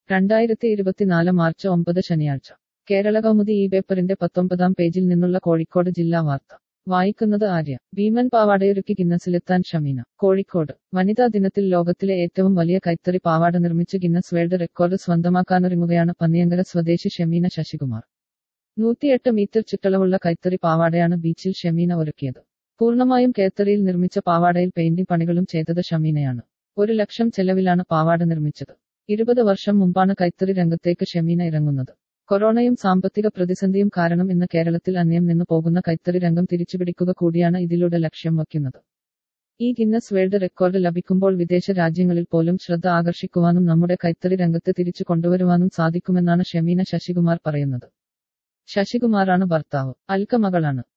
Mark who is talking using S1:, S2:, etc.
S1: രണ്ടായിരത്തി ഇരുപത്തിനാല് മാർച്ച് ഒമ്പത് ശനിയാഴ്ച കേരള കൗമുദി ഈ പേപ്പറിന്റെ പത്തൊമ്പതാം പേജിൽ നിന്നുള്ള കോഴിക്കോട് ജില്ലാ വാർത്ത വായിക്കുന്നത് ആര്യ ഭീമൻ പാവാടയൊരുക്കി ഗിന്നസിലെത്താൻ ഷമീന കോഴിക്കോട് വനിതാ ദിനത്തിൽ ലോകത്തിലെ ഏറ്റവും വലിയ കൈത്തറി പാവാട നിർമ്മിച്ച് ഗിന്നസ് വേൾഡ് റെക്കോർഡ് സ്വന്തമാക്കാനൊരുങ്ങുകയാണ് പന്നിയങ്കര സ്വദേശി ഷമീന ശശികുമാർ നൂറ്റിയെട്ട് മീറ്റർ ചുറ്റളവുള്ള കൈത്തറി പാവാടയാണ് ബീച്ചിൽ ഷമീന ഒരുക്കിയത് പൂർണ്ണമായും കേത്തറിയിൽ നിർമ്മിച്ച പാവാടയിൽ പെയിന്റിംഗ് പണികളും ചെയ്തത് ഷമീനയാണ് ഒരു ലക്ഷം ചെലവിലാണ് പാവാട നിർമ്മിച്ചത് ഇരുപത് വർഷം മുമ്പാണ് കൈത്തറി രംഗത്തേക്ക് ഷമീന ഇറങ്ങുന്നത് കൊറോണയും സാമ്പത്തിക പ്രതിസന്ധിയും കാരണം ഇന്ന് കേരളത്തിൽ അന്യം നിന്ന് പോകുന്ന കൈത്തറി രംഗം തിരിച്ചുപിടിക്കുക കൂടിയാണ് ഇതിലൂടെ ലക്ഷ്യം വയ്ക്കുന്നത് ഈ ഗിന്നസ് വേൾഡ് റെക്കോർഡ് ലഭിക്കുമ്പോൾ വിദേശ രാജ്യങ്ങളിൽ പോലും ശ്രദ്ധ ആകർഷിക്കുവാനും നമ്മുടെ കൈത്തറി രംഗത്ത് തിരിച്ചു കൊണ്ടുവരുവാനും സാധിക്കുമെന്നാണ് ഷമീന ശശികുമാർ പറയുന്നത് ശശികുമാറാണ് ഭർത്താവ് അൽക്ക മകളാണ്